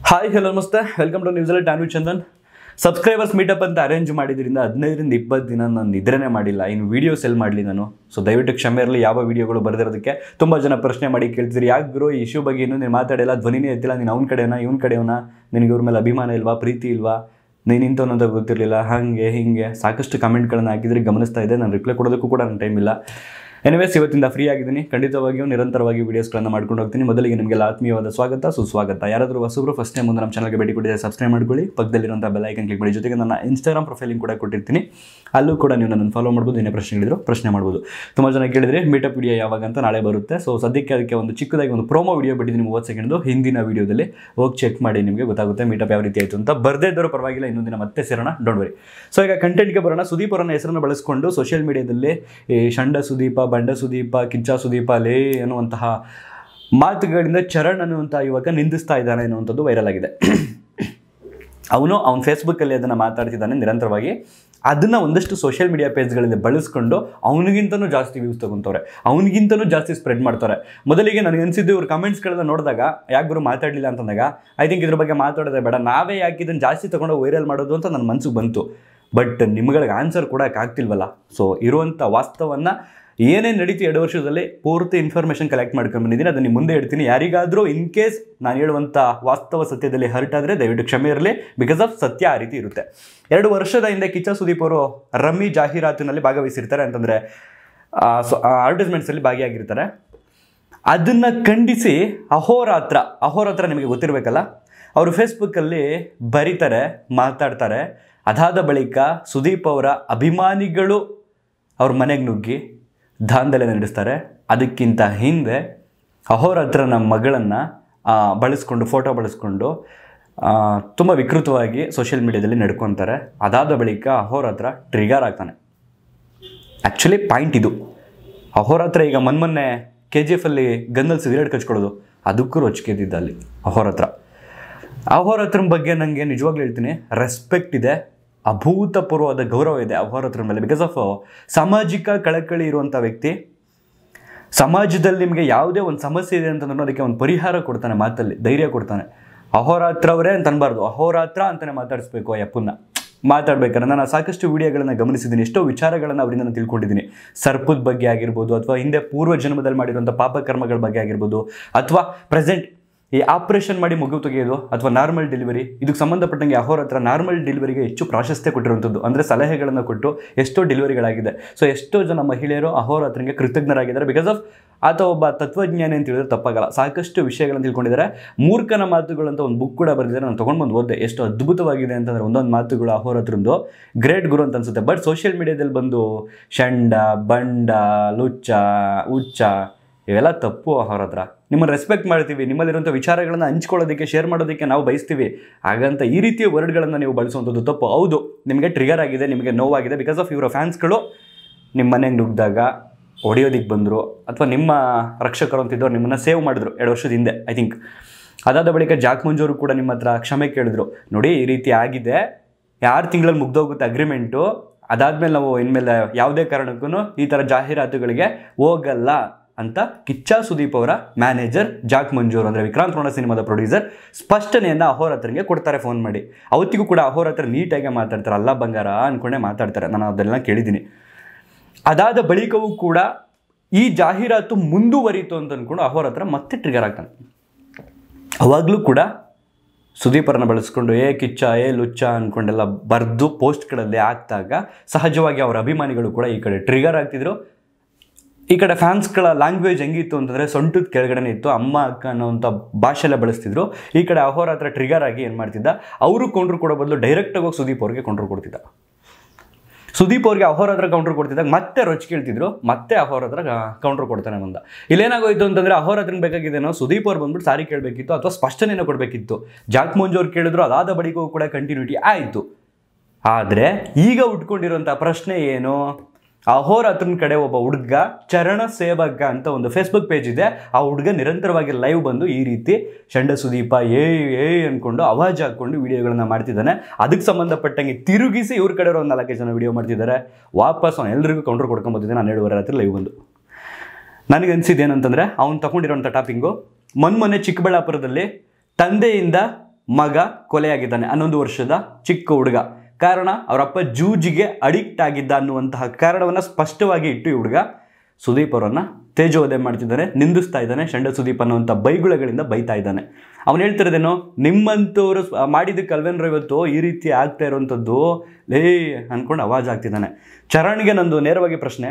hi hello namaste welcome to news ಟ್ಯಾನು Chandan subscribers meetup ಅಂತ arrange ಮಾಡಿದ್ರಿಂದ ಹದಿನೈದರಿಂದ ಇಪ್ಪತ್ತು ದಿನ ನಾನು ನಿದ್ರೆನೇ ಮಾಡಿಲ್ಲ ಇನ್ನು ವೀಡಿಯೋ ಸೆಲ್ ಮಾಡಲಿ ನಾನು ಸೊ ದಯವಿಟ್ಟು ಕ್ಷಮೆ ಇರಲಿ ಯಾವ ವೀಡಿಯೋಗಳು ಬರೆದಿರೋದಕ್ಕೆ ತುಂಬ ಜನ ಪ್ರಶ್ನೆ ಮಾಡಿ ಕೇಳ್ತಿದ್ರಿ ಯಾಕೆ ಗುರು ಈ ಇಶ್ಯೂ ಬಗ್ಗೆ ಇನ್ನೂ ನೀನು ಮಾತಾಡಿಲ್ಲ ಧ್ವನಿನೇ ಎತ್ತಿಲ್ಲ ನೀನು ಅವ್ನ ಕಡೆನಾ ಇವ್ನ ಕಡೆಯವನ ನಿನಗೆ ಇವ್ರ ಮೇಲೆ ಅಭಿಮಾನ ಇಲ್ವಾ ಪ್ರೀತಿ ಇಲ್ವಾ ನೀನು ಇಂಥವ್ನು ಅಂತ ಗೊತ್ತಿರಲಿಲ್ಲ ಹಾಗೆ ಹೀಗೆ ಸಾಕಷ್ಟು ಕಮೆಂಟ್ಗಳನ್ನು ಹಾಕಿದ್ರೆ ಗಮನಿಸ್ತಾ ಇದೆ ನಾನು ರಿಪ್ಲೈ ಕೊಡೋದಕ್ಕೂ ಕೂಡ ನನ್ನ ಟೈಮ್ ಇಲ್ಲ ಎನಿವೇಸ್ ಇವತ್ತಿಂದ ಫ್ರೀ ಆಗಿದ್ದೀನಿ ಖಂಡಿತವಾಗಿಯೂ ನಿರಂತರವಾಗಿ ವೀಡಿಯೋಸ್ಗಳನ್ನು ಮಾಡ್ಕೊಂಡು ಹೋಗ್ತೀನಿ ಮೊದಲಿಗೆ ನಿಮಗೆಲ್ಲ ಆತ್ಮೀಯವಾದ ಸ್ವಾಗತ ಸುಸ್ವಾಗತ ಯಾರಾದರೂ ಹೊಸಬ್ರು ಫಸ್ಟ್ ಟೈಮ್ ಮುಂದೆ ನಮ್ಮ ಚಾನಲ್ಗೆ ಭೇಟಿ ಕೊಟ್ಟಿದ್ದಾರೆ ಸಬ್ಸ್ಕ್ರೈಬ್ ಮಾಡ್ಕೊಳ್ಳಿ ಪಕ್ಕದಲ್ಲಿರುವಂಥ ಬೆಲ್ ಐಕನ್ ಕ್ಲಿಕ್ ಮಾಡಿ ಜೊತೆಗೆ ನನ್ನ ಇನ್ಸ್ಟಾಗ್ರಾಮ್ ಪ್ರೊಫೈಲಿಂಗ್ ಕೂಡ ಕೊಟ್ಟಿರ್ತೀನಿ ಅಲ್ಲೂ ಕೂಡ ನೀವು ನನ್ನನ್ನು ಫಾಲೋ ಮಾಡ್ಬೋದು ಏನೇ ಪ್ರಶ್ನೆಗಳಿದ್ರು ಪ್ರಶ್ನೆ ಮಾಡ್ಬೋದು ತುಂಬ ಜನ ಕೇಳಿದ್ರೆ ಮೀಟಪ್ ವಿಡಿಯೋ ಯಾವಾಗ ಅಂತ ನಾಳೆ ಬರುತ್ತೆ ಸೊ ಸದ್ಯಕ್ಕೆ ಅದಕ್ಕೆ ಒಂದು ಚಿಕ್ಕದಾಗಿ ಒಂದು ಪ್ರೋಮೋ ವಿಡಿಯೋ ಬಿಟ್ಟಿದ್ದೀನಿ ಮೂವತ್ತು ಸೆಕೆಂಡ್ದು ಹಿಂದಿನ ವಿಡಿಯೋದಲ್ಲಿ ಹೋಗಿ ಚೆಕ್ ಮಾಡಿ ನಿಮಗೆ ಗೊತ್ತಾಗುತ್ತೆ ಮೀಟಪ್ ಯಾವ ರೀತಿ ಆಯಿತು ಅಂತ ಬರ್ದೇ ಇದ್ದರೂ ಪರವಾಗಿಲ್ಲ ಇನ್ನೊಂದು ದಿನ ಮತ್ತೆ ಸೇರೋಣ ಡೋಂಟ್ ವರಿ ಸೊ ಈಗ ಕಂಟೆಂಟ್ಗೆ ಬರೋಣ ಸುದೀಪ್ ಅವರನ್ನ ಹೆಸರನ್ನು ಬಳಸಿಕೊಂಡು ಸೋಷಿಯಲ್ ಮೀಡಿಯಾದಲ್ಲಿ ಈ ಶಂಡ ಸುದೀಪ ಬಂಡ ಸುದೀಪ ಕಿಚ್ಚ ಸುದೀಪ ಲೇ ಅನ್ನುವಂತಹ ಮಾತುಗಳಿಂದ ಚರಣ್ ಅನ್ನುವಂಥ ಯುವಕ ನಿಂದಿಸ್ತಾ ಇದ್ದಾನೆ ಅನ್ನುವಂಥದ್ದು ವೈರಲ್ ಆಗಿದೆ ಅವನು ಅವ್ನ ಫೇಸ್ಬುಕ್ಕಲ್ಲಿ ಅದನ್ನು ಮಾತಾಡ್ತಿದ್ದಾನೆ ನಿರಂತರವಾಗಿ ಅದನ್ನು ಒಂದಷ್ಟು ಸೋಷಿಯಲ್ ಮೀಡಿಯಾ ಪೇಜ್ಗಳಲ್ಲಿ ಬಳಸ್ಕೊಂಡು ಅವನಿಗಿಂತನೂ ಜಾಸ್ತಿ ವ್ಯೂಸ್ ತಗೊಂತವ್ರೆ ಅವನಿಗಿಂತನೂ ಜಾಸ್ತಿ ಸ್ಪ್ರೆಡ್ ಮಾಡ್ತಾರೆ ಮೊದಲಿಗೆ ನನಗೆ ಅನಿಸಿದ್ದು ಇವ್ರ ಕಮೆಂಟ್ಸ್ಗಳನ್ನ ನೋಡಿದಾಗ ಯಾಕೆ ಗುರು ಮಾತಾಡಲಿಲ್ಲ ಅಂತಂದಾಗ ಐ ಥಿಂಕ್ ಇದ್ರ ಬಗ್ಗೆ ಮಾತಾಡೋದೇ ಬೇಡ ನಾವೇ ಯಾಕೆ ಇದನ್ನು ಜಾಸ್ತಿ ತೊಗೊಂಡು ವೈರಲ್ ಮಾಡೋದು ಅಂತ ನನ್ನ ಮನಸ್ಸಿಗೆ ಬಂತು ಬಟ್ ನಿಮ್ಗಳಿಗೆ ಆನ್ಸರ್ ಕೊಡೋಕೆ ಆಗ್ತಿಲ್ವಲ್ಲ ಸೊ ಇರುವಂಥ ವಾಸ್ತವವನ್ನು ಏನೇನು ನಡೀತು ಎರಡು ವರ್ಷದಲ್ಲಿ ಪೂರ್ತಿ ಇನ್ಫಾರ್ಮೇಷನ್ ಕಲೆಕ್ಟ್ ಮಾಡ್ಕೊಂಡು ಬಂದಿದ್ದೀನಿ ಅದನ್ನು ಮುಂದೆ ಇಡ್ತೀನಿ ಯಾರಿಗಾದರೂ ಇನ್ ಕೇಸ್ ನಾನು ಹೇಳುವಂಥ ವಾಸ್ತವ ಸತ್ಯದಲ್ಲಿ ಹರ್ಟ್ ಆದರೆ ದಯವಿಟ್ಟು ಕ್ಷಮೆ ಇರಲಿ ಬಿಕಾಸ್ ಆಫ್ ಸತ್ಯ ಆ ರೀತಿ ಇರುತ್ತೆ ಎರಡು ವರ್ಷದ ಹಿಂದೆ ಕಿಚ್ಚ ಸುದೀಪ್ ಅವರು ರಮ್ಮಿ ಜಾಹೀರಾತಿನಲ್ಲಿ ಭಾಗವಹಿಸಿರ್ತಾರೆ ಅಂತಂದರೆ ಅಡ್ವರ್ಟೈಸ್ಮೆಂಟ್ಸಲ್ಲಿ ಭಾಗಿಯಾಗಿರ್ತಾರೆ ಅದನ್ನು ಖಂಡಿಸಿ ಅಹೋರಾತ್ರ ಅಹೋರಾತ್ರ ನಿಮಗೆ ಗೊತ್ತಿರಬೇಕಲ್ಲ ಅವರು ಫೇಸ್ಬುಕ್ಕಲ್ಲಿ ಬರೀತಾರೆ ಮಾತಾಡ್ತಾರೆ ಅದಾದ ಬಳಿಕ ಸುದೀಪ್ ಅವರ ಅಭಿಮಾನಿಗಳು ಅವ್ರ ಮನೆಗೆ ನುಗ್ಗಿ ದಾಂಧಲೆ ನಡೆಸ್ತಾರೆ ಅದಕ್ಕಿಂತ ಹಿಂದೆ ಅಹೋರಾತ್ರನ ಮಗಳನ್ನು ಬಳಸ್ಕೊಂಡು ಫೋಟೋ ಬಳಸ್ಕೊಂಡು ತುಂಬ ವಿಕೃತವಾಗಿ ಸೋಷಿಯಲ್ ಮೀಡಿಯಾದಲ್ಲಿ ನಡ್ಕೊತಾರೆ ಅದಾದ ಬಳಿಕ ಅಹೋರಾತ್ರ ಟ್ರಿಗರ್ ಆಗ್ತಾನೆ ಆ್ಯಕ್ಚುಲಿ ಪಾಯಿಂಟ್ ಇದು ಅಹೋರಾತ್ರ ಈಗ ಮೊನ್ನೆ ಕೆ ಜಿ ಎಫಲ್ಲಿ ಗನ್ನಲ್ಲಿ ಸಿಗರೇಟ್ ಕಚ್ಕೊಳ್ಳೋದು ಅದಕ್ಕೂ ರೊಚ್ಕೆದಿದ್ದ ಅಲ್ಲಿ ಅಹೋರಾತ್ರ ಅಹೋರಾತ್ರನ ಬಗ್ಗೆ ನನಗೆ ನಿಜವಾಗ್ಲೂ ಹೇಳ್ತೀನಿ ರೆಸ್ಪೆಕ್ಟ್ ಇದೆ ಅಭೂತಪೂರ್ವವಾದ ಗೌರವ ಇದೆ ಅಹೋರಾತ್ರ ಮೇಲೆ ಬಿಕಾಸ್ ಆಫ್ ಸಾಮಾಜಿಕ ಕಳಕಳಿ ಇರುವಂಥ ವ್ಯಕ್ತಿ ಸಮಾಜದಲ್ಲಿ ನಿಮಗೆ ಯಾವುದೇ ಒಂದು ಸಮಸ್ಯೆ ಇದೆ ಅಂತಂದ್ರೂ ಅದಕ್ಕೆ ಒಂದು ಪರಿಹಾರ ಕೊಡ್ತಾನೆ ಮಾತಲ್ಲಿ ಧೈರ್ಯ ಕೊಡ್ತಾನೆ ಅಹೋರಾತ್ರ ಅವರೇ ಅಂತ ಅನ್ಬಾರ್ದು ಅಹೋರಾತ್ರ ಅಂತಲೇ ಮಾತಾಡಿಸ್ಬೇಕು ಆ ಯಪ್ಪನ್ನ ಮಾತಾಡ್ಬೇಕಾದ್ರೆ ನಾನು ಸಾಕಷ್ಟು ವಿಡಿಯೋಗಳನ್ನು ಗಮನಿಸಿದ್ದೀನಿ ಎಷ್ಟೋ ವಿಚಾರಗಳನ್ನು ಅವರಿಂದ ನಾನು ತಿಳ್ಕೊಂಡಿದ್ದೀನಿ ಸರ್ಪದ ಬಗ್ಗೆ ಆಗಿರ್ಬೋದು ಅಥವಾ ಹಿಂದೆ ಪೂರ್ವ ಜನ್ಮದಲ್ಲಿ ಮಾಡಿರುವಂಥ ಪಾಪಕರ್ಮಗಳ ಬಗ್ಗೆ ಆಗಿರ್ಬೋದು ಅಥವಾ ಪ್ರೆಸೆಂಟ್ ಈ ಆಪ್ರೇಷನ್ ಮಾಡಿ ಮಗು ತೆಗೆಯೋದು ಅಥವಾ ನಾರ್ಮಲ್ ಡೆಲಿವರಿ ಇದಕ್ಕೆ ಸಂಬಂಧಪಟ್ಟಂಗೆ ಅಹೋರ ಹತ್ರ ನಾರ್ಮಲ್ ಡೆಲಿವರಿಗೆ ಹೆಚ್ಚು ಪ್ರಾಶಸ್ತ್ಯ ಕೊಟ್ಟಿರುವಂಥದ್ದು ಅಂದರೆ ಸಲಹೆಗಳನ್ನು ಕೊಟ್ಟು ಎಷ್ಟೋ ಡೆಲಿವರಿಗಳಾಗಿದೆ ಸೊ ಎಷ್ಟೋ ಜನ ಮಹಿಳೆಯರು ಅಹೋರ ಹತ್ರನಿಗೆ ಕೃತಜ್ಞರಾಗಿದ್ದಾರೆ ಬಿಕಾಸ್ ಆಫ್ ಆತ ಒಬ್ಬ ತತ್ವಜ್ಞಾನಿ ಅಂತ ಹೇಳಿದ್ರೆ ತಪ್ಪಾಗಲ್ಲ ಸಾಕಷ್ಟು ವಿಷಯಗಳನ್ನು ತಿಳ್ಕೊಂಡಿದ್ದಾರೆ ಮೂರ್ಖನ ಮಾತುಗಳು ಅಂತ ಒಂದು ಬುಕ್ ಕೂಡ ಬರೆದಿದ್ದಾರೆ ನಾನು ತೊಗೊಂಡು ಬಂದು ಓದಿದೆ ಎಷ್ಟು ಅದ್ಭುತವಾಗಿದೆ ಅಂತಂದರೆ ಒಂದೊಂದು ಮಾತುಗಳು ಅಹೋರ ಹತ್ರದ್ದು ಗ್ರೇಟ್ ಗುರು ಅಂತ ಅನ್ಸುತ್ತೆ ಬಟ್ ಸೋಷಿಯಲ್ ಮೀಡಿಯಾದಲ್ಲಿ ಬಂದು ಶಂಡ ಬಂಡ ಲುಚ್ಚ ಉಚ್ಚ ಇವೆಲ್ಲ ತಪ್ಪು ಅವ್ರ ಹತ್ರ ನಿಮ್ಮನ್ನು ರೆಸ್ಪೆಕ್ಟ್ ಮಾಡ್ತೀವಿ ನಿಮ್ಮಲ್ಲಿರುವಂಥ ವಿಚಾರಗಳನ್ನು ಹಂಚ್ಕೊಳ್ಳೋದಕ್ಕೆ ಶೇರ್ ಮಾಡೋದಕ್ಕೆ ನಾವು ಬಯಸ್ತೀವಿ ಹಾಗಂತ ಈ ರೀತಿಯ ವರ್ಡ್ಗಳನ್ನು ನೀವು ಬಳಸುವಂಥದ್ದು ತಪ್ಪು ಹೌದು ನಿಮಗೆ ಟ್ರಿಗರ್ ಆಗಿದೆ ನಿಮಗೆ ನೋವಾಗಿದೆ ಬಿಕಾಸ್ ಆಫ್ ಇವರ ಫ್ಯಾನ್ಸ್ಗಳು ನಿಮ್ಮ ಮನೆಗೆ ನುಗ್ಗಿದಾಗ ಹೊಡೆಯೋದಿಕ್ಕೆ ಬಂದರು ಅಥವಾ ನಿಮ್ಮ ರಕ್ಷಕರು ಅಂತಿದ್ದವ್ರು ನಿಮ್ಮನ್ನು ಸೇವ್ ಮಾಡಿದ್ರು ಎರಡು ವರ್ಷದ ಹಿಂದೆ ಐ ಥಿಂಕ್ ಅದಾದ ಬಳಿಕ ಜಾಕ್ ಮಂಜೂರು ಕೂಡ ನಿಮ್ಮ ಹತ್ರ ಕ್ಷಮೆ ಕೇಳಿದ್ರು ನೋಡಿ ಈ ರೀತಿ ಆಗಿದೆ ಯಾರು ತಿಂಗಳಲ್ಲಿ ಮುಗ್ದೋಗುತ್ತೆ ಅಗ್ರಿಮೆಂಟು ಅದಾದಮೇಲೆ ನಾವು ಇನ್ಮೇಲೆ ಯಾವುದೇ ಕಾರಣಕ್ಕೂ ಈ ಥರ ಜಾಹೀರಾತುಗಳಿಗೆ ಹೋಗಲ್ಲ ಅಂತ ಕಿಚ್ಚ ಸುದೀಪ್ ಅವರ ಮ್ಯಾನೇಜರ್ ಜಾಕ್ ಮಂಜೂರ್ ಅಂದರೆ ವಿಕ್ರಾಂತ್ ರೋಣ ಸಿನಿಮಾದ ಪ್ರೊಡ್ಯೂಸರ್ ಸ್ಪಷ್ಟನೆಯನ್ನು ಅಹೋರಾತ್ರನಿಗೆ ಕೊಡ್ತಾರೆ ಫೋನ್ ಮಾಡಿ ಅವತ್ತಿಗೂ ಕೂಡ ಅಹೋರಾತ್ರ ನೀಟಾಗಿ ಮಾತಾಡ್ತಾರೆ ಅಲ್ಲ ಬಂಗಾರ ಅಂದ್ಕೊಂಡೇ ಮಾತಾಡ್ತಾರೆ ನಾನು ಅದೆಲ್ಲ ಕೇಳಿದ್ದೀನಿ ಅದಾದ ಬಳಿಕವೂ ಕೂಡ ಈ ಜಾಹೀರಾತು ಮುಂದುವರಿತು ಅಂತ ಅಂದ್ಕೊಂಡು ಅಹೋರಾತ್ರ ಮತ್ತೆ ಟ್ರಿಗರ್ ಆಗ್ತಾನೆ ಅವಾಗಲೂ ಕೂಡ ಸುದೀಪರನ್ನ ಬಳಸ್ಕೊಂಡು ಏ ಕಿಚ್ಚ ಏ ಲುಚ್ಚ ಅಂದ್ಕೊಂಡೆಲ್ಲ ಬರೆದು ಪೋಸ್ಟ್ಗಳಲ್ಲಿ ಹಾಕ್ದಾಗ ಸಹಜವಾಗಿ ಅವರ ಅಭಿಮಾನಿಗಳು ಕೂಡ ಈ ಕಡೆ ಟ್ರಿಗರ್ ಆಗ್ತಿದ್ರು ಈ ಕಡೆ ಫ್ಯಾನ್ಸ್ಗಳ ಲ್ಯಾಂಗ್ವೇಜ್ ಹೆಂಗಿತ್ತು ಅಂತಂದರೆ ಸೊಂಟದ ಕೆಳಗಡೆ ಇತ್ತು ಅಮ್ಮ ಅಕ್ಕ ಅನ್ನೋಂಥ ಭಾಷೆಲ್ಲ ಬಳಸ್ತಿದ್ರು ಈ ಕಡೆ ಅಹೋರಾತ್ರ ಟ್ರಿಗರ್ ಆಗಿ ಏನು ಮಾಡ್ತಿದ್ದ ಅವರು ಕೌಂಟ್ರ್ ಕೊಡೋ ಬದಲು ಡೈರೆಕ್ಟಾಗಿ ಹೋಗಿ ಸುದೀಪ್ ಅವ್ರಿಗೆ ಕೌಂಟ್ರ್ ಕೊಡ್ತಿದ್ದ ಸುದೀಪ್ ಅವ್ರಿಗೆ ಅಹೋರಾತ್ರ ಕೌಂಟ್ರ್ ಕೊಡ್ತಿದ್ದಾಗ ಮತ್ತೆ ರೊಚ್ ಕೇಳ್ತಿದ್ರು ಮತ್ತೆ ಅಹೋರಾತ್ರ ಕೌಂಟ್ರ್ ಕೊಡ್ತಾನೆ ಬಂದ ಇಲ್ಲೇನಾಗೋಯ್ತು ಅಂತಂದರೆ ಅಹೋರಾತ್ರನ ಬೇಕಾಗಿದ್ದೇನೋ ಸುದೀಪ್ ಅವ್ರು ಬಂದ್ಬಿಟ್ಟು ಸಾರಿ ಕೇಳಬೇಕಿತ್ತು ಅಥವಾ ಸ್ಪಷ್ಟನೆಯನ್ನು ಕೊಡಬೇಕಿತ್ತು ಜಾಕ್ ಮಂಜು ಅವ್ರು ಕೇಳಿದ್ರು ಅದಾದ ಬಳಿಕವೂ ಕೂಡ ಕಂಟಿನ್ಯೂಟಿ ಆಯಿತು ಆದರೆ ಈಗ ಉಟ್ಕೊಂಡಿರುವಂಥ ಪ್ರಶ್ನೆ ಏನು ಅಹೋರಾತ್ರನ ಕಡೆ ಒಬ್ಬ ಹುಡುಗ ಚರಣ ಸೇವಕ ಅಂತ ಒಂದು ಫೇಸ್ಬುಕ್ ಪೇಜ್ ಇದೆ ಆ ಹುಡುಗ ನಿರಂತರವಾಗಿ ಲೈವ್ ಬಂದು ಈ ರೀತಿ ಚಂಡ ಸುದೀಪ ಏ ಏ ಅಂದ್ಕೊಂಡು ಅವಾಜ್ ಹಾಕ್ಕೊಂಡು ವಿಡಿಯೋಗಳನ್ನ ಮಾಡ್ತಿದ್ದಾನೆ ಅದಕ್ಕೆ ಸಂಬಂಧಪಟ್ಟಂಗೆ ತಿರುಗಿಸಿ ಇವ್ರ ಕಡೆ ಒಂದು ನಾಲ್ಕೈದು ಜನ ವಿಡಿಯೋ ಮಾಡ್ತಿದ್ದಾರೆ ವಾಪಸ್ ಅವ್ನು ಎಲ್ರಿಗೂ ಕೌಂಟ್ರ್ ಕೊಡ್ಕೊಂಬತ್ತಿದ್ದೆ ನಾನು ಏಳುವರೆ ರಾತ್ರಿ ಲೈವ್ ಬಂದು ನನಗೆ ಅನಿಸಿದ್ದು ಏನಂತಂದರೆ ಅವ್ನು ತಗೊಂಡಿರೋಂಥ ಟಾಪಿಂಗು ಮೊನ್ನೆ ಚಿಕ್ಕಬಳ್ಳಾಪುರದಲ್ಲಿ ತಂದೆಯಿಂದ ಮಗ ಕೊಲೆಯಾಗಿದ್ದಾನೆ ಹನ್ನೊಂದು ವರ್ಷದ ಚಿಕ್ಕ ಹುಡುಗ ಕಾರಣ ಅವರಪ್ಪ ಜೂಜಿಗೆ ಅಡಿಕ್ಟ್ ಆಗಿದ್ದ ಅನ್ನುವಂತಹ ಕಾರಣವನ್ನು ಸ್ಪಷ್ಟವಾಗಿ ಇಟ್ಟು ಈ ಹುಡುಗ ಸುದೀಪ್ ಅವರನ್ನು ತೇಜೋವಧೆ ಮಾಡ್ತಿದ್ದಾನೆ ನಿಂದಿಸ್ತಾ ಇದ್ದಾನೆ ಶಂಡ ಸುದೀಪ್ ಅನ್ನುವಂಥ ಬೈಗುಳಗಳಿಂದ ಬೈತಾ ಇದ್ದಾನೆ ಅವನು ಹೇಳ್ತಿರೋದೇನೋ ನಿಮ್ಮಂಥವ್ರು ಸ್- ಮಾಡಿದ್ದಕ್ಕೆ ಅಲ್ವೇನ್ರ ಇವತ್ತು ಈ ರೀತಿ ಆಗ್ತಾ ಇರುವಂಥದ್ದು ಲೇ ಅನ್ಕೊಂಡು ಅವಾಜ್ ಆಗ್ತಿದ್ದಾನೆ ಚರಣ್ಗೆ ನಂದು ನೇರವಾಗಿ ಪ್ರಶ್ನೆ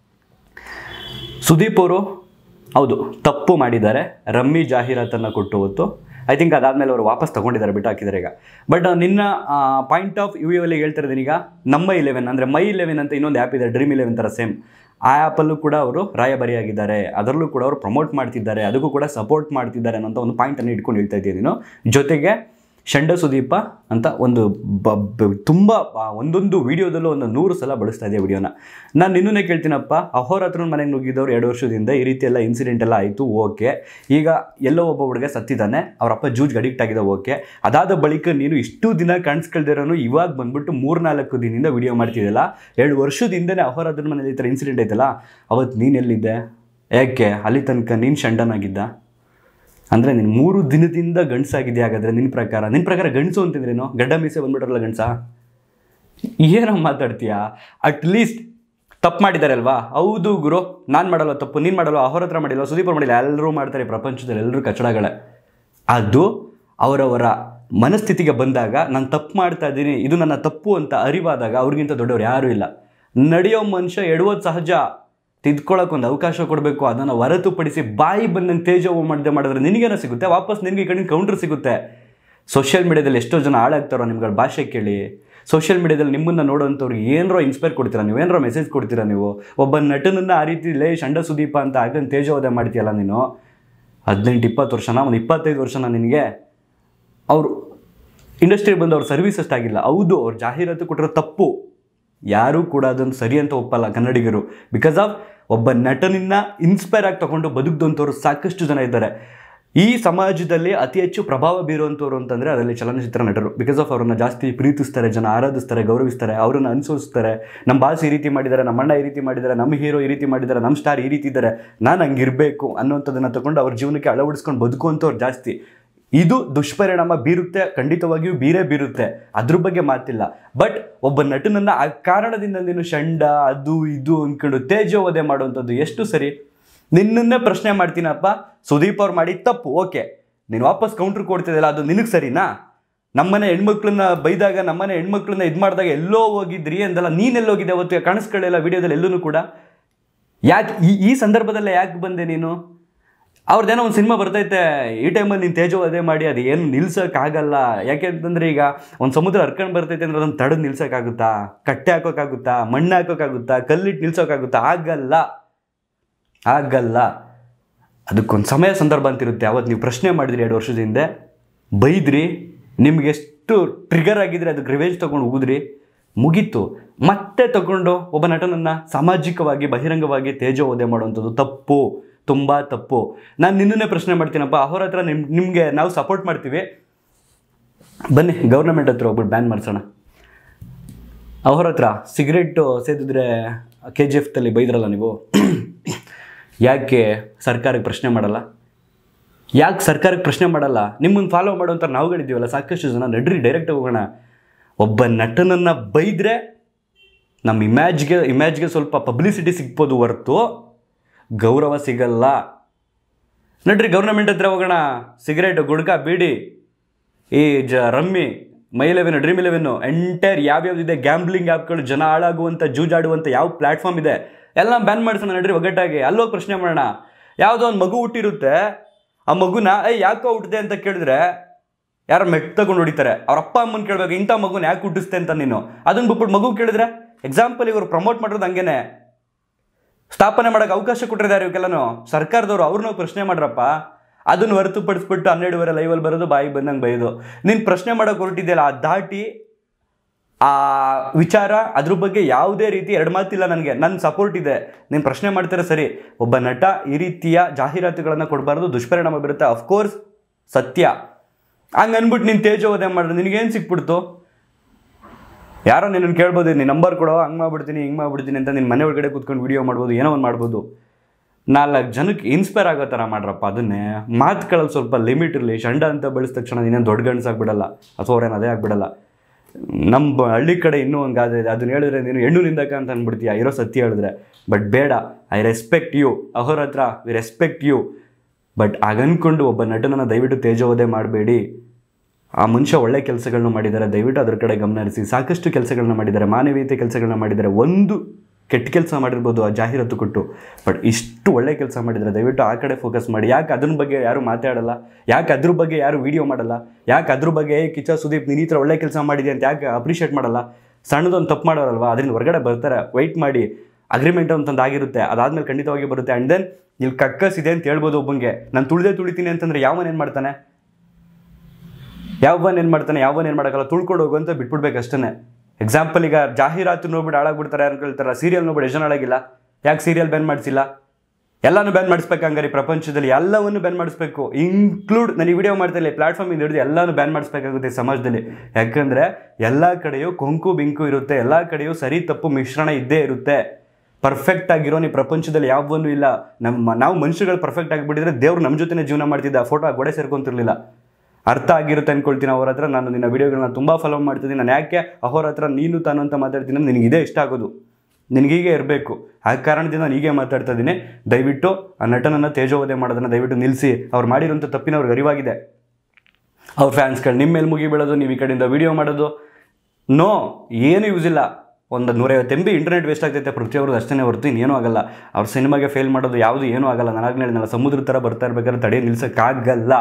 ಸುದೀಪ್ ಅವರು ಹೌದು ತಪ್ಪು ಮಾಡಿದ್ದಾರೆ ರಮ್ಮಿ ಜಾಹೀರಾತನ್ನು ಕೊಟ್ಟು ಹೊತ್ತು ಐ ಥಿಂಕ್ ಅದಾದಮೇಲೆ ಅವರು ವಾಪಸ್ ತಗೊಂಡಿದ್ದಾರೆ ಬಿಟ್ಟು ಹಾಕಿದ್ದಾರೆ ಈಗ ಬಟ್ ನಿನ್ನ ಪಾಯಿಂಟ್ ಆಫ್ ವ್ಯೂ ಅಲ್ಲಿ ಹೇಳ್ತಿರೋದು ಈಗ ನಮ್ಮ ಇಲೆವೆನ್ ಅಂದರೆ ಮೈ ಇಲೆವೆನ್ ಅಂತ ಇನ್ನೊಂದು ಆ್ಯಪ್ ಇದೆ ಡ್ರೀಮ್ ಇಲೆವೆನ್ ಥರ ಸೇಮ್ ಆ ಆ್ಯಪಲ್ಲೂ ಕೂಡ ಅವರು ರಾಯಭಾರಿಯಾಗಿದ್ದಾರೆ ಅದರಲ್ಲೂ ಕೂಡ ಅವರು ಪ್ರಮೋಟ್ ಮಾಡ್ತಿದ್ದಾರೆ ಅದಕ್ಕೂ ಕೂಡ ಸಪೋರ್ಟ್ ಮಾಡ್ತಿದ್ದಾರೆ ಅನ್ನೋಂಥ ಒಂದು ಪಾಯಿಂಟನ್ನು ಇಟ್ಕೊಂಡು ಹೇಳ್ತಾ ಇದ್ದೀನಿ ನೀನು ಜೊತೆಗೆ ಶಂಡ ಸುದೀಪ ಅಂತ ಒಂದು ಬ ಬ- ತುಂಬ ಆ, ಒಂದೊಂದು ವಿಡಿಯೋದಲ್ಲೂ ಒಂದು ನೂರು ಸಲ ಬಳಸ್ತಾ ಇದೆ ವಿಡಿಯೋನ ನಾನು ನಿನ್ನನ್ನೇ ಕೇಳ್ತೀನಪ್ಪ ಅಹೋರಾತ್ರನ ಮನೆಗೆ ನುಗ್ಗಿದ್ದವ್ರು ಎರಡು ವರ್ಷದಿಂದ ಈ ರೀತಿ ಎಲ್ಲ ಇನ್ಸಿಡೆಂಟ್ ಎಲ್ಲ ಆಯಿತು ಓಕೆ ಈಗ ಎಲ್ಲೋ ಒಬ್ಬ ಹುಡುಗ ಸತ್ತಿದ್ದಾನೆ ಅವರಪ್ಪ ಜೂಜ್ಗೆ ಅಡಿಕ್ಟ್ ಆಗಿದೆ ಓಕೆ ಅದಾದ ಬಳಿಕ ನೀನು ಇಷ್ಟು ದಿನ ಕಾಣಿಸ್ಕೊಳ್ದಿರೋನು ಇವಾಗ ಬಂದ್ಬಿಟ್ಟು ಮೂರ್ನಾಲ್ಕು ದಿನದಿಂದ ವಿಡಿಯೋ ಮಾಡ್ತಿದ್ದಲ್ಲ ಎರಡು ವರ್ಷದಿಂದನೇ ಅಹೋರಾತ್ರನ ಮನೇಲಿ ಈ ಥರ ಇನ್ಸಿಡೆಂಟ್ ಐತಲ್ಲ ಅವತ್ತು ನೀನು ಎಲ್ಲಿದ್ದೆ ಯಾಕೆ ಅಲ್ಲಿ ತನಕ ನೀನು ಶಂಡನಾಗಿದ್ದ ಅಂದರೆ ನೀನು ಮೂರು ದಿನದಿಂದ ಗಂಡಸಾಗಿದೆ ಹಾಗಾದ್ರೆ ನಿನ್ನ ಪ್ರಕಾರ ನಿನ್ನ ಪ್ರಕಾರ ಗಂಡಸು ಅಂತಿದ್ರೇನು ಗಡ್ಡ ಮೀಸೆ ಬಂದ್ಬಿಟ್ರಲ್ಲ ಗಂಡಸ ಏನೋ ಮಾತಾಡ್ತೀಯಾ ಅಟ್ಲೀಸ್ಟ್ ತಪ್ಪು ಮಾಡಿದ್ದಾರೆ ಅಲ್ವಾ ಹೌದು ಗುರು ನಾನು ಮಾಡಲ್ಲ ತಪ್ಪು ನೀನು ಮಾಡಲ್ಲ ಅವ್ರ ಹತ್ರ ಮಾಡಿಲ್ಲ ಸುದೀಪ್ ಅವ್ರು ಮಾಡಿಲ್ಲ ಎಲ್ಲರೂ ಮಾಡ್ತಾರೆ ಈ ಪ್ರಪಂಚದಲ್ಲಿ ಎಲ್ಲರೂ ಕಚಡಗಳೇ ಅದು ಅವರವರ ಮನಸ್ಥಿತಿಗೆ ಬಂದಾಗ ನಾನು ತಪ್ಪು ಮಾಡ್ತಾ ಇದ್ದೀನಿ ಇದು ನನ್ನ ತಪ್ಪು ಅಂತ ಅರಿವಾದಾಗ ಅವ್ರಿಗಿಂತ ದೊಡ್ಡವ್ರು ಯಾರೂ ಇಲ್ಲ ನಡೆಯೋ ಮನುಷ್ಯ ಎಡುವುದು ಸಹಜ ತಿದ್ಕೊಳ್ಳೋಕೆ ಒಂದು ಅವಕಾಶ ಕೊಡಬೇಕು ಅದನ್ನು ಹೊರತುಪಡಿಸಿ ಬಾಯಿ ಬಂದಂಗೆ ತೇಜವ ಮಾಡದೆ ಮಾಡಿದ್ರೆ ನಿನಗೇನೋ ಸಿಗುತ್ತೆ ವಾಪಸ್ ನಿನಗೆ ಈ ಕಡೆಯಿಂದ ಕೌಂಟ್ರ್ ಸಿಗುತ್ತೆ ಸೋಷಿಯಲ್ ಮೀಡಿಯಾದಲ್ಲಿ ಎಷ್ಟೋ ಜನ ಹಾಳಾಗ್ತಾರೋ ನಿಮ್ಗಳ ಭಾಷೆ ಕೇಳಿ ಸೋಷಿಯಲ್ ಮೀಡಿಯಾದಲ್ಲಿ ನಿಮ್ಮನ್ನು ನೋಡೋಂಥವ್ರಿಗೆ ಏನರೋ ಇನ್ಸ್ಪೈರ್ ಕೊಡ್ತೀರಾ ನೀವು ಏನರೋ ಮೆಸೇಜ್ ಕೊಡ್ತೀರಾ ನೀವು ಒಬ್ಬ ನಟನನ್ನು ಆ ರೀತಿ ಲೇ ಶಂಡ ಸುದೀಪ ಅಂತ ಆಗನ್ ತೇಜೋವಧೆ ಮಾಡ್ತೀಯಲ್ಲ ನೀನು ಹದಿನೆಂಟು ಇಪ್ಪತ್ತು ವರ್ಷನ ಒಂದು ಇಪ್ಪತ್ತೈದು ವರ್ಷನ ನಿನಗೆ ಅವರು ಇಂಡಸ್ಟ್ರಿಗೆ ಬಂದು ಅವ್ರ ಸರ್ವಿಸ್ ಅಷ್ಟಾಗಿಲ್ಲ ಹೌದು ಅವ್ರು ಜಾಹೀರಾತು ಕೊಟ್ಟಿರೋ ತಪ್ಪು ಯಾರೂ ಕೂಡ ಅದನ್ನು ಸರಿ ಅಂತ ಒಪ್ಪಲ್ಲ ಕನ್ನಡಿಗರು ಬಿಕಾಸ್ ಆಫ್ ಒಬ್ಬ ನಟನಿಂದ ಇನ್ಸ್ಪೈರ್ ಆಗಿ ತಗೊಂಡು ಬದುಕಿದಂಥವ್ರು ಸಾಕಷ್ಟು ಜನ ಇದ್ದಾರೆ ಈ ಸಮಾಜದಲ್ಲಿ ಅತಿ ಹೆಚ್ಚು ಪ್ರಭಾವ ಬೀರುವಂಥವ್ರು ಅಂತಂದರೆ ಅದರಲ್ಲಿ ಚಲನಚಿತ್ರ ನಟರು ಬಿಕಾಸ್ ಆಫ್ ಅವ್ರನ್ನ ಜಾಸ್ತಿ ಪ್ರೀತಿಸ್ತಾರೆ ಜನ ಆರಾಧಿಸ್ತಾರೆ ಗೌರವಿಸ್ತಾರೆ ಅವರನ್ನು ಅನುಸರಿಸ್ತಾರೆ ನಮ್ಮ ಬಾಸ್ ಈ ರೀತಿ ಮಾಡಿದ್ದಾರೆ ನಮ್ಮ ಅಣ್ಣ ಈ ರೀತಿ ಮಾಡಿದ್ದಾರೆ ನಮ್ಮ ಹೀರೋ ಈ ರೀತಿ ಮಾಡಿದ್ದಾರೆ ನಮ್ಮ ಸ್ಟಾರ್ ಈ ರೀತಿ ಇದ್ದಾರೆ ನಾನು ಹಂಗಿರಬೇಕು ಅನ್ನೋಂಥದ್ದನ್ನು ತಗೊಂಡು ಅವ್ರ ಜೀವನಕ್ಕೆ ಅಳವಡಿಸ್ಕೊಂಡು ಬದುಕುವಂಥವ್ರು ಜಾಸ್ತಿ ಇದು ದುಷ್ಪರಿಣಾಮ ಬೀರುತ್ತೆ ಖಂಡಿತವಾಗಿಯೂ ಬೀರೇ ಬೀರುತ್ತೆ ಅದ್ರ ಬಗ್ಗೆ ಮಾತಿಲ್ಲ ಬಟ್ ಒಬ್ಬ ನಟನನ್ನ ಆ ಕಾರಣದಿಂದ ನೀನು ಷಂಡ ಅದು ಇದು ಅಂದ್ಕೊಂಡು ತೇಜೋವಧೆ ಮಾಡುವಂಥದ್ದು ಎಷ್ಟು ಸರಿ ನಿನ್ನನ್ನೇ ಪ್ರಶ್ನೆ ಮಾಡ್ತೀನಪ್ಪ ಸುದೀಪ್ ಅವ್ರು ಮಾಡಿ ತಪ್ಪು ಓಕೆ ನೀನು ವಾಪಸ್ ಕೌಂಟ್ರ್ ಕೊಡ್ತಿದ್ದಲ್ಲ ಅದು ನಿನಗೆ ಸರಿನಾ ನಮ್ಮನೆ ಹೆಣ್ಮಕ್ಳನ್ನ ಬೈದಾಗ ನಮ್ಮನೆ ಹೆಣ್ಮಕ್ಳನ್ನ ಇದು ಮಾಡಿದಾಗ ಎಲ್ಲೋ ಹೋಗಿದ್ರಿ ಅಂದಲ್ಲ ನೀನೆಲ್ಲೋಗಿದ್ದೆ ಅವತ್ತು ಕಾಣಿಸ್ಕೊಳ್ಳಿಲ್ಲ ವಿಡಿಯೋದಲ್ಲಿ ಎಲ್ಲೂ ಕೂಡ ಯಾಕೆ ಈ ಈ ಸಂದರ್ಭದಲ್ಲೇ ಯಾಕೆ ಬಂದೆ ನೀನು ಅವ್ರದ್ದೇನೋ ಒಂದು ಸಿನಿಮಾ ಬರ್ತೈತೆ ಈ ಟೈಮಲ್ಲಿ ನೀನು ತೇಜೋ ಅದೇ ಮಾಡಿ ಅದು ಏನು ನಿಲ್ಸೋಕ್ಕಾಗಲ್ಲ ಯಾಕೆ ಅಂತಂದ್ರೆ ಈಗ ಒಂದು ಸಮುದ್ರ ಹರ್ಕೊಂಡು ಬರ್ತೈತೆ ಅಂದ್ರೆ ಅದನ್ನು ತಡೆದು ನಿಲ್ಸೋಕ್ಕಾಗುತ್ತಾ ಕಟ್ಟೆ ಹಾಕೋಕ್ಕಾಗುತ್ತಾ ಮಣ್ಣು ಹಾಕೋಕ್ಕಾಗುತ್ತಾ ಕಲ್ಲಿಟ್ಟು ನಿಲ್ಸೋಕ್ಕಾಗುತ್ತಾ ಆಗಲ್ಲ ಆಗಲ್ಲ ಅದಕ್ಕೊಂದು ಸಮಯ ಸಂದರ್ಭ ಅಂತಿರುತ್ತೆ ಅವತ್ತು ನೀವು ಪ್ರಶ್ನೆ ಮಾಡಿದ್ರಿ ಎರಡು ವರ್ಷದ ಹಿಂದೆ ಬೈದ್ರಿ ನಿಮ್ಗೆ ಎಷ್ಟು ಟ್ರಿಗರ್ ಆಗಿದ್ರೆ ಅದಕ್ಕೆ ರಿವೆಂಜ್ ತೊಗೊಂಡು ಉಗಿದ್ರಿ ಮುಗೀತು ಮತ್ತೆ ತಗೊಂಡು ಒಬ್ಬ ನಟನನ್ನು ಸಾಮಾಜಿಕವಾಗಿ ಬಹಿರಂಗವಾಗಿ ತೇಜೋವಧೆ ಮಾಡುವಂಥದ್ದು ತಪ್ಪು ತುಂಬ ತಪ್ಪು ನಾನು ನಿನ್ನನ್ನೇ ಪ್ರಶ್ನೆ ಮಾಡ್ತೀನಪ್ಪ ಅವ್ರ ಹತ್ರ ನಿಮ್ ನಿಮಗೆ ನಾವು ಸಪೋರ್ಟ್ ಮಾಡ್ತೀವಿ ಬನ್ನಿ ಗೌರ್ಮೆಂಟ್ ಹತ್ರ ಹೋಗ್ಬಿಟ್ಟು ಬ್ಯಾನ್ ಮಾಡಿಸೋಣ ಅವ್ರ ಹತ್ರ ಸಿಗರೇಟು ಸೇದಿದ್ರೆ ಕೆ ಜಿ ಎಫ್ದಲ್ಲಿ ಬೈದ್ರಲ್ಲ ನೀವು ಯಾಕೆ ಸರ್ಕಾರಕ್ಕೆ ಪ್ರಶ್ನೆ ಮಾಡಲ್ಲ ಯಾಕೆ ಸರ್ಕಾರಕ್ಕೆ ಪ್ರಶ್ನೆ ಮಾಡಲ್ಲ ನಿಮ್ಮನ್ನು ಫಾಲೋ ಮಾಡುವಂಥ ನಾವುಗಳಿದ್ದೀವಲ್ಲ ಸಾಕಷ್ಟು ಜನ ನಡ್ರಿ ಡೈರೆಕ್ಟಾಗಿ ಹೋಗೋಣ ಒಬ್ಬ ನಟನನ್ನು ಬೈದರೆ ನಮ್ಮ ಇಮ್ಯಾಜ್ಗೆ ಇಮ್ಯಾಜ್ಗೆ ಸ್ವಲ್ಪ ಪಬ್ಲಿಸಿಟಿ ಸಿಗ್ಬೋದು ಹೊರತು ಗೌರವ ಸಿಗಲ್ಲ ನಡ್ರಿ ಗೌರ್ನಮೆಂಟ್ ಹತ್ರ ಹೋಗೋಣ ಸಿಗರೇಟು ಗುಡ್ಕ ಬೀಡಿ ಈ ಜ rummy my eleven dream eleven entire ಯಾವ್ಯಾವ್ದಿದೆ ಗ್ಯಾಂಬ್ಲಿಂಗ್ ಆ್ಯಪ್ಗಳು ಜನ ಹಾಳಾಗುವಂಥ ಜೂಜಾಡುವಂಥ ಯಾವ ಪ್ಲ್ಯಾಟ್ಫಾರ್ಮ್ ಇದೆ ಎಲ್ಲ ಬ್ಯಾನ್ ಮಾಡಿಸೋಣ ನಡ್ರಿ ಒಗ್ಗಟ್ಟಾಗಿ ಅಲ್ಲೋಗಿ ಪ್ರಶ್ನೆ ಮಾಡೋಣ ಯಾವುದೋ ಒಂದು ಮಗು ಹುಟ್ಟಿರುತ್ತೆ ಆ ಮಗುನ ಏಯ್ ಯಾಕೋ ಹುಟ್ಟಿದೆ ಅಂತ ಕೇಳಿದ್ರೆ ಯಾರೋ ಮೆಟ್ ತಗೊಂಡು ಹೊಡಿತಾರೆ ಅವ್ರ ಅಪ್ಪ ಅಮ್ಮನ ಕೇಳ್ಬೇಕು ಇಂಥ ಮಗುನ ಯಾಕೆ ಹುಟ್ಟಿಸ್ತೆ ಅಂತ ನೀನು ಅದನ್ನ ಬಿಟ್ಬಿಟ್ಟು ಮಗು ಕೇಳಿದ್ರೆ ಎಕ್ಸಾಂಪಲ್ ಇವರು ಪ್ರಮೋಟ್ ಮಾಡೋದು ಹಂಗೇನೆ ಸ್ಥಾಪನೆ ಮಾಡೋಕೆ ಅವಕಾಶ ಕೊಟ್ಟಿದ್ದಾರೆ ಇವಕ್ಕೆಲ್ಲನು ಸರ್ಕಾರದವರು ಅವ್ರನ್ನೂ ಪ್ರಶ್ನೆ ಮಾಡ್ರಪ್ಪ ಅದನ್ನು ಹೊರತುಪಡಿಸ್ಬಿಟ್ಟು ಹನ್ನೆರಡುವರೆ ಲೈವಲ್ಲಿ ಬರೋದು ಬಾಯಿ ಬಂದಂಗೆ ಬೈಯೋದು ನೀನು ಪ್ರಶ್ನೆ ಮಾಡೋಕೆ ಹೊರಟಿದ್ಯಲ್ಲ ಆ ದಾಟಿ ಆ ವಿಚಾರ ಅದ್ರ ಬಗ್ಗೆ ಯಾವುದೇ ರೀತಿ ಎರಡು ಮಾತಿಲ್ಲ ನನಗೆ ನನ್ನ ಸಪೋರ್ಟ್ ಇದೆ ನೀನು ಪ್ರಶ್ನೆ ಮಾಡ್ತಾರೆ ಸರಿ ಒಬ್ಬ ನಟ ಈ ರೀತಿಯ ಜಾಹೀರಾತುಗಳನ್ನು ಕೊಡಬಾರ್ದು ದುಷ್ಪರಿಣಾಮ ಬೀರುತ್ತೆ ಅಫ್ಕೋರ್ಸ್ ಸತ್ಯ ಹಂಗೆ ಅಂದ್ಬಿಟ್ಟು ನೀನು ತೇಜೋವಧೆ ಮಾಡಿದ್ರೆ ನಿನಗೇನು ಸಿಕ್ಬಿಡ್ತು ಯಾರೋ ನಿನ್ನನ್ನು ಕೇಳ್ಬೋದು ನೀನು ನಂಬರ್ ಕೊಡೋ ಹಂಗೆ ಮಾಡ್ಬಿಡ್ತೀನಿ ಹಿಂಗೆ ಮಾಡ್ಬಿಡ್ತೀನಿ ಅಂತ ನಿನ್ನ ಮನೆ ಒಳಗಡೆ ಕೂತ್ಕೊಂಡು ವಿಡಿಯೋ ಮಾಡ್ಬೋದು ಏನೋ ಒಂದು ಮಾಡ್ಬೋದು ನಾಲ್ಕು ಜನಕ್ಕೆ ಇನ್ಸ್ಪೈರ್ ಆಗೋ ಥರ ಮಾಡ್ರಪ್ಪ ಅದನ್ನೇ ಮಾತುಗಳಲ್ಲಿ ಸ್ವಲ್ಪ ಲಿಮಿಟ್ ಇರಲಿ ಶಂಡ ಅಂತ ಬೆಳೆಸಿದ ತಕ್ಷಣ ನೀನೇನು ದೊಡ್ಡ ಗಂಡಸಾಗ್ಬಿಡಲ್ಲ ಅಥವಾ ಅವ್ರೇನು ಅದೇ ಆಗ್ಬಿಡಲ್ಲ ನಮ್ಮ ಬ- ಹಳ್ಳಿ ಕಡೆ ಇನ್ನೂ ಒಂದು ಗಾದೆ ಇದೆ ಅದನ್ನ ಹೇಳಿದ್ರೆ ನೀನು ಹೆಣ್ಣು ನಿಂದಕ ಅಂತ ಅಂದ್ಬಿಡ್ತೀಯ ಇರೋ ಸತ್ಯ ಹೇಳಿದ್ರೆ ಬಟ್ ಬೇಡ ಐ ರೆಸ್ಪೆಕ್ಟ್ ಯು ಅಹೋರ ಹತ್ರ ವಿ ರೆಸ್ಪೆಕ್ಟ್ ಯು ಬಟ್ ಹಾಗನ್ಕೊಂಡು ಒಬ್ಬ ನಟನನ್ನು ದಯವಿಟ್ಟು ತೇಜೋವಧೆ ಮಾಡಬೇಡಿ ಆ ಮನುಷ್ಯ ಒಳ್ಳೆ ಕೆಲಸಗಳನ್ನ ಮಾಡಿದ್ದಾರೆ ದಯವಿಟ್ಟು ಅದ್ರ ಕಡೆ ಗಮನ ಹರಿಸಿ ಸಾಕಷ್ಟು ಕೆಲಸಗಳನ್ನ ಮಾಡಿದ್ದಾರೆ ಮಾನವೀಯತೆ ಕೆಲಸಗಳನ್ನ ಮಾಡಿದ್ದಾರೆ ಒಂದು ಕೆಟ್ಟ ಕೆಲಸ ಮಾಡಿರ್ಬೋದು ಆ ಜಾಹೀರಾತು ಕೊಟ್ಟು ಬಟ್ ಇಷ್ಟು ಒಳ್ಳೆ ಕೆಲಸ ಮಾಡಿದ್ದಾರೆ ದಯವಿಟ್ಟು ಆ ಕಡೆ ಫೋಕಸ್ ಮಾಡಿ ಯಾಕೆ ಅದ್ರ ಬಗ್ಗೆ ಯಾರು ಮಾತಾಡಲ್ಲ ಯಾಕೆ ಅದ್ರ ಬಗ್ಗೆ ಯಾರು ವಿಡಿಯೋ ಮಾಡಲ್ಲ ಯಾಕೆ ಅದ್ರ ಬಗ್ಗೆ "ಏ, ಕಿಚ್ಚ ಸುದೀಪ್ ನೀನು ಈ ಥರ ಒಳ್ಳೆ ಕೆಲಸ ಮಾಡಿದೆ ಅಂತ ಯಾಕೆ ಅಪ್ರಿಷಿಯೇಟ್ ಮಾಡಲ್ಲ ಸಣ್ಣದೊಂದು ತಪ್ಪು ಮಾಡೋರಲ್ವಾ ಅದರಿಂದ ಹೊರಗಡೆ ಬರ್ತಾರೆ ವೆಯ್ಟ್ ಮಾಡಿ ಅಗ್ರಿಮೆಂಟ್ ಅಂತಂದು ಆಗಿರುತ್ತೆ ಅದಾದ್ಮೇಲೆ ಖಂಡಿತವಾಗಿ ಬರುತ್ತೆ ಆ್ಯಂಡ್ ದೆನ್ ಇಲ್ಲಿ ಕಕ್ಕಸ್ ಇದೆ ಅಂತ ಹೇಳ್ಬೋದು ಒಬ್ಬಂಗೆ ನಾನು ತುಳಿದೇ ತುಳಿತೀನಿ ಅಂತಂದ್ರೆ ಯಾವನ್ ಏನು ಮಾಡ್ತಾನೆ ಯಾವನ್ ಏನು ಮಾಡ್ತಾನೆ ಯಾವನ್ ಏನು ಮಾಡೋಕ್ಕಲ್ಲ ತುಳ್ಕೊಂಡು ಹೋಗು ಅಂತ ಬಿಟ್ಬಿಡ್ಬೇಕು ಅಷ್ಟೇ ಎಕ್ಸಾಂಪಲ್ ಈಗ ಜಾಹೀರಾತು ನೋಡ್ಬಿಟ್ಟು ಹಾಳಾಗ್ಬಿಡ್ತಾರೆ ಯಾರು ಕೇಳ್ತಾರೆ ಸೀರಿಯಲ್ ನೋಡ್ಬಿಟ್ಟು ಎಷ್ಟು ಜನ ಹಾಳಾಗಿಲ್ಲ ಯಾಕೆ ಸೀರಿಯಲ್ ಬ್ಯಾನ್ ಮಾಡಿಸಿಲ್ಲ ಎಲ್ಲಾನು ಬ್ಯಾನ್ ಮಾಡಿಸ್ಬೇಕು ಹಂಗಾರೆ ಈ ಪ್ರಪಂಚದಲ್ಲಿ ಎಲ್ಲವನ್ನು ಬ್ಯಾನ್ ಮಾಡಿಸ್ಬೇಕು ಇನ್ಕ್ಲೂಡ್ ನಾನು ಈ ವಿಡಿಯೋ ಮಾಡ್ತಾ ಇಲ್ಲ ಪ್ಲಾಟ್ಫಾರ್ಮಿಂದ ಹಿಡಿದು ಎಲ್ಲಾನು ಬ್ಯಾನ್ ಮಾಡಿಸ್ಬೇಕಾಗುತ್ತೆ ಈ ಸಮಾಜದಲ್ಲಿ ಯಾಕಂದ್ರೆ ಎಲ್ಲ ಕಡೆಯೂ ಕೊಂಕು ಬಿಂಕು ಇರುತ್ತೆ ಎಲ್ಲ ಕಡೆಯೂ ಸರಿ ತಪ್ಪು ಮಿಶ್ರಣ ಇದ್ದೇ ಇರುತ್ತೆ ಪರ್ಫೆಕ್ಟ್ ಆಗಿರೋ ಈ ಪ್ರಪಂಚದಲ್ಲಿ ಯಾವೊಂದು ಇಲ್ಲ ನಮ್ಮ ನಾವು ಮನುಷ್ಯಗಳು ಪರ್ಫೆಕ್ಟ್ ಆಗಿಬಿಟ್ಟಿದ್ರೆ ದೇವ್ರು ನಮ್ಮ ಜೊತೆನೇ ಜೀವನ ಮಾಡ್ತಿದ್ದ ಫೋಟೋ ಗೋಡೆ ಸೇರ್ಕೊಂತಿರ್ಲಿಲ್ಲ ಅರ್ಥ ಆಗಿರುತ್ತೆ ಅನ್ಕೊಳ್ತೀನಿ ಅವ್ರ ಹತ್ರ ನಾನು ನಿನ್ನ ವಿಡಿಯೋಗಳನ್ನ ತುಂಬ ಫಾಲೋ ಮಾಡ್ತಿದ್ದೀನಿ ನಾನು ಯಾಕೆ ಅವ್ರ ಹತ್ರ ನೀನು ತಾನು ಅಂತ ಮಾತಾಡ್ತೀನಿ ಅಂದ್ರೆ ನಿನಗೆ ಇದೇ ಇಷ್ಟ ಆಗೋದು ನಿನಗೆ ಹೀಗೆ ಇರಬೇಕು ಆ ಕಾರಣದಿಂದ ನಾನು ಹೀಗೆ ಮಾತಾಡ್ತಾ ಇದ್ದೀನಿ ದಯವಿಟ್ಟು ಆ ನಟನನ್ನು ತೇಜೋವಧೆ ಮಾಡೋದನ್ನು ದಯವಿಟ್ಟು ನಿಲ್ಲಿಸಿ ಅವ್ರು ಮಾಡಿರೋಂಥ ತಪ್ಪಿನ ಅವ್ರಿಗೆ ಅರಿವಾಗಿದೆ ಅವ್ರ ಫ್ಯಾನ್ಸ್ಗಳು ನಿಮ್ಮ ಮೇಲೆ ಮುಗಿ ಬೀಳೋದು ನೀವು ಈ ಕಡೆಯಿಂದ ವಿಡಿಯೋ ಮಾಡೋದು ನೋ ಏನು ಯೂಸ್ ಇಲ್ಲ ಒಂದು ನೂರೈವತ್ತು ಎಂ ಬಿ ಇಂಟರ್ನೆಟ್ ವೇಸ್ಟ್ ಆಗ್ತೈತೆ ಪ್ರತಿಯೊಬ್ಬರದ್ದು ಅಷ್ಟೇ ಹೊರತು ಇನ್ನೇನೂ ಆಗಲ್ಲ ಅವ್ರ ಸಿನಿಮಾಗೆ ಫೇಲ್ ಮಾಡೋದು ಯಾವುದು ಏನೂ ಆಗಲ್ಲ ನಾನಾಗ್ಲೇ ಹೇಳಿದ್ನಲ್ಲ ಸಮುದ್ರ ಥರ ಬರ್ತಾ ಇರ್ಬೇಕಾದ್ರೆ ತಡೆ ನಿಲ್ಸೋಕ್ಕಾಗಲ್ಲ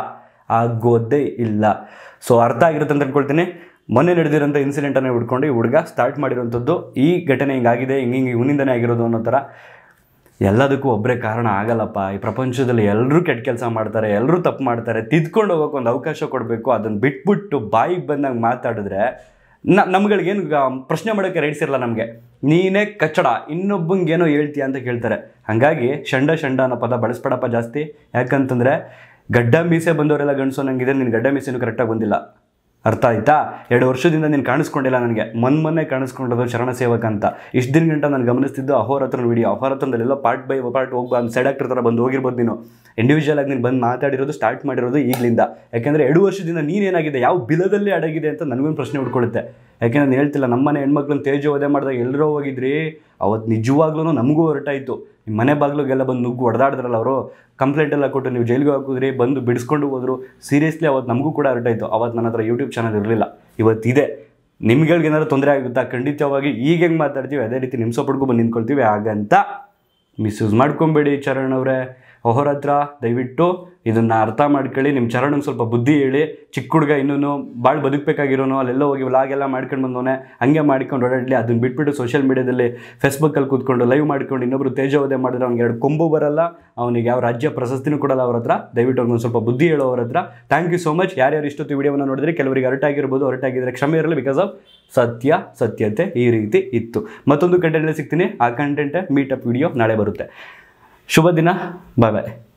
ಆಗೋದೇ ಇಲ್ಲ ಸೊ ಅರ್ಥ ಆಗಿರುತ್ತೆ ಅಂತ ಅನ್ಕೊಳ್ತೀನಿ ಮೊನ್ನೆ ನಡೆದಿರೋಂಥ ಇನ್ಸಿಡೆಂಟನ್ನು ಹಿಡ್ಕೊಂಡು ಈ ಹುಡುಗ ಸ್ಟಾರ್ಟ್ ಮಾಡಿರೋಂಥದ್ದು ಈ ಘಟನೆ ಹಿಂಗಾಗಿದೆ ಹಿಂಗೆ ಹಿಂಗೆ ಇವನಿಂದನೇ ಆಗಿರೋದು ಅನ್ನೋ ಥರ ಎಲ್ಲದಕ್ಕೂ ಒಬ್ಬರೇ ಕಾರಣ ಆಗಲ್ಲಪ್ಪ ಈ ಪ್ರಪಂಚದಲ್ಲಿ ಎಲ್ಲರೂ ಕೆಟ್ಟ ಕೆಲಸ ಮಾಡ್ತಾರೆ ಎಲ್ಲರೂ ತಪ್ಪು ಮಾಡ್ತಾರೆ ತಿದ್ಕೊಂಡು ಹೋಗೋಕೆ ಒಂದು ಅವಕಾಶ ಕೊಡಬೇಕು ಅದನ್ನು ಬಿಟ್ಬಿಟ್ಟು ಬಾಯಿಗೆ ಬಂದಾಗ ಮಾತಾಡಿದ್ರೆ ನ ನಮ್ಗಳಿಗೇನು ಪ್ರಶ್ನೆ ಮಾಡೋಕ್ಕೆ ರೈಟ್ಸ್ ಇರಲ್ಲ ನಮಗೆ ನೀನೇ ಕಚ್ಚಡ ಇನ್ನೊಬ್ಬಂಗೆ ಏನೋ ಹೇಳ್ತೀಯ ಅಂತ ಕೇಳ್ತಾರೆ ಹಾಗಾಗಿ ಶಂಡ ಶಂಡ ಅನ್ನೋ ಪದ ಬಳಸ್ಬೇಡಪ್ಪ ಜಾಸ್ತಿ ಯಾಕಂತಂದರೆ ಗಡ್ಡ ಮೀಸೆ ಬಂದವರೆಲ್ಲ ಗಂಡಸು ನಂಗಿದೆ ನಿನ್ನ ಗಡ್ಡ ಮೀಸೆನೂ ಕರೆಕ್ಟಾಗಿ ಬಂದಿಲ್ಲ ಅರ್ಥ ಆಯ್ತಾ ಎರಡು ವರ್ಷದಿಂದ ನೀನು ಕಾಣಿಸ್ಕೊಂಡಿಲ್ಲ ನನಗೆ ಮೊನ್ನೆ ಮೊನ್ನೆ ಕಾಣಿಸ್ಕೊಂಡದ್ದು ಶರಣ ಸೇವಕ ಅಂತ ಇಷ್ಟು ದಿನ ಗಂಟ ನಾನು ಗಮನಿಸ್ತಿದ್ದು ಅಹೋರಾತ್ರನ ವಿಡಿಯೋ ಅಹೋರಾತ್ರದಲ್ಲೆಲ್ಲ ಪಾರ್ಟ್ ಬೈ ಪಾರ್ಟ್ ಹೋಗಿ ಒಂದು ಸೈಡ್ ಆಕ್ಟರ್ ಥರ ಬಂದು ಹೋಗಿರ್ಬೋದು ನೀನು ಇಂಡಿವಿಜುವಲ್ ಆಗಿ ನೀನು ಬಂದು ಮಾತಾಡಿರೋದು ಸ್ಟಾರ್ಟ್ ಮಾಡಿರೋದು ಈಗಲಿಂದ ಯಾಕೆಂದರೆ ಎರಡು ವರ್ಷದಿಂದ ನೀನೇನಾಗಿದೆ ಯಾವ ಬಿಲದಲ್ಲಿ ಅಡಗಿದೆ ಅಂತ ನನಗೊಂದು ಪ್ರಶ್ನೆ ಹುಡ್ಕೊಳ್ಳುತ್ತೆ ಯಾಕೆಂದ್ರೆ ನಾನು ಹೇಳ್ತಿಲ್ಲ ನಮ್ಮನೆ ಹೆಣ್ಮಕ್ಳನ್ನ ತೇಜೋವಧೆ ಮಾಡಿದಾಗ ಎಲ್ಲರೂ ಹೋಗಿದ್ರಿ ಅವತ್ತು ನಿಜವಾಗ್ಲೂ ನಮಗೂ ಹೊರಟಾಯಿತು ನಿಮ್ಮ ಮನೆ ಬಾಗಿಲಿಗೆಲ್ಲ ಬಂದು ನುಗ್ಗು ಹೊಡೆದಾಡಿದ್ರಲ್ಲ ಅವರು ಕಂಪ್ಲೇಂಟ್ ಎಲ್ಲ ಕೊಟ್ಟು ನೀವು ಜೈಲಿಗೆ ಹಾಕಿದ್ರಿ ಬಂದು ಬಿಡಿಸ್ಕೊಂಡು ಹೋದ್ರು ಸೀರಿಯಸ್ಲಿ ಅವತ್ತು ನಮಗೂ ಕೂಡ ಹೊರಟಾಯಿತು ಅವತ್ತು ನನ್ನ ಹತ್ರ ಯೂಟ್ಯೂಬ್ ಚಾನಲ್ ಇರಲಿಲ್ಲ ಇವತ್ತಿದೆ ನಿಮ್ಗಳಿಗೆ ಏನಾದ್ರು ತೊಂದರೆ ಆಗುತ್ತಾ ಖಂಡಿತವಾಗಿ ಈಗ ಹೆಂಗೆ ಮಾತಾಡ್ತೀವಿ ಅದೇ ರೀತಿ ನಿಮ್ಮ ಸಪೋರ್ಟ್ಗೂ ಬಂದು ನಿಂತ್ಕೊಳ್ತೀವಿ ಹಾಗಂತ ಮಿಸ್ಯೂಸ್ ಮಾಡ್ಕೊಬೇಡಿ ಚರಣ್ ಅವರೇ ಅವ್ರ ಹತ್ರ ದಯವಿಟ್ಟು ಇದನ್ನು ಅರ್ಥ ಮಾಡ್ಕೊಳ್ಳಿ ನಿಮ್ಮ ಚರಣಂಗೆ ಸ್ವಲ್ಪ ಬುದ್ಧಿ ಹೇಳಿ ಚಿಕ್ಕ ಹುಡುಗ ಇನ್ನೂ ಭಾಳ ಬದುಕಬೇಕಾಗಿರೋನು ಅಲ್ಲೆಲ್ಲ ಹೋಗಿ ವ್ಲಾಗ್ ಎಲ್ಲ ಮಾಡ್ಕೊಂಡು ಬಂದವನೆ ಹಂಗೆ ಮಾಡ್ಕೊಂಡು ಓಡಾಡಲಿ ಅದನ್ನ ಬಿಟ್ಬಿಟ್ಟು ಸೋಷಿಯಲ್ ಮೀಡಿಯಾದಲ್ಲಿ ಫೇಸ್ಬುಕ್ಕಲ್ಲಿ ಕೂತ್ಕೊಂಡು ಲೈವ್ ಮಾಡ್ಕೊಂಡು ಇನ್ನೊಬ್ರು ತೇಜೋವಧೆ ಮಾಡಿದ್ರೆ ಅವ್ನಿಗೆ ಎರಡು ಕೊಂಬು ಬರಲ್ಲ ಅವನಿಗೆ ಯಾವ ರಾಜ್ಯ ಪ್ರಶಸ್ತಿನೂ ಕೊಡಲ್ಲ ಅವ್ರ ಹತ್ರ ದಯವಿಟ್ಟು ಅವ್ನಿಗೆ ಸ್ವಲ್ಪ ಬುದ್ಧಿ ಹೇಳೋ ಅವ್ರ ಹತ್ರ ಥ್ಯಾಂಕ್ ಯು ಸೋ ಮಚ್ ಯಾರ್ಯಾರು ಇಷ್ಟೊತ್ತು ವಿಡಿಯೋವನ್ನು ನೋಡಿದ್ರೆ ಕೆಲವರಿಗೆ ಹೊರಟಾಗಿರ್ಬೋದು ಹೊರಟಾಗಿದ್ರೆ ಕ್ಷಮೆ ಇರಲಿ ಬಿಕಾಸ್ ಆಫ್ ಸತ್ಯ ಸತ್ಯತೆ ಈ ರೀತಿ ಇತ್ತು ಮತ್ತೊಂದು ಕಂಟೆಂಟಲ್ಲಿ ಸಿಗ್ತೀನಿ ಆ ಕಂಟೆಂಟ್ ಮೀಟಪ್ ವಿಡಿಯೋ ನಾಳೆ ಬರುತ್ತೆ ಶುಭ ದಿನ ಬಾಯ್ ಬಾಯ್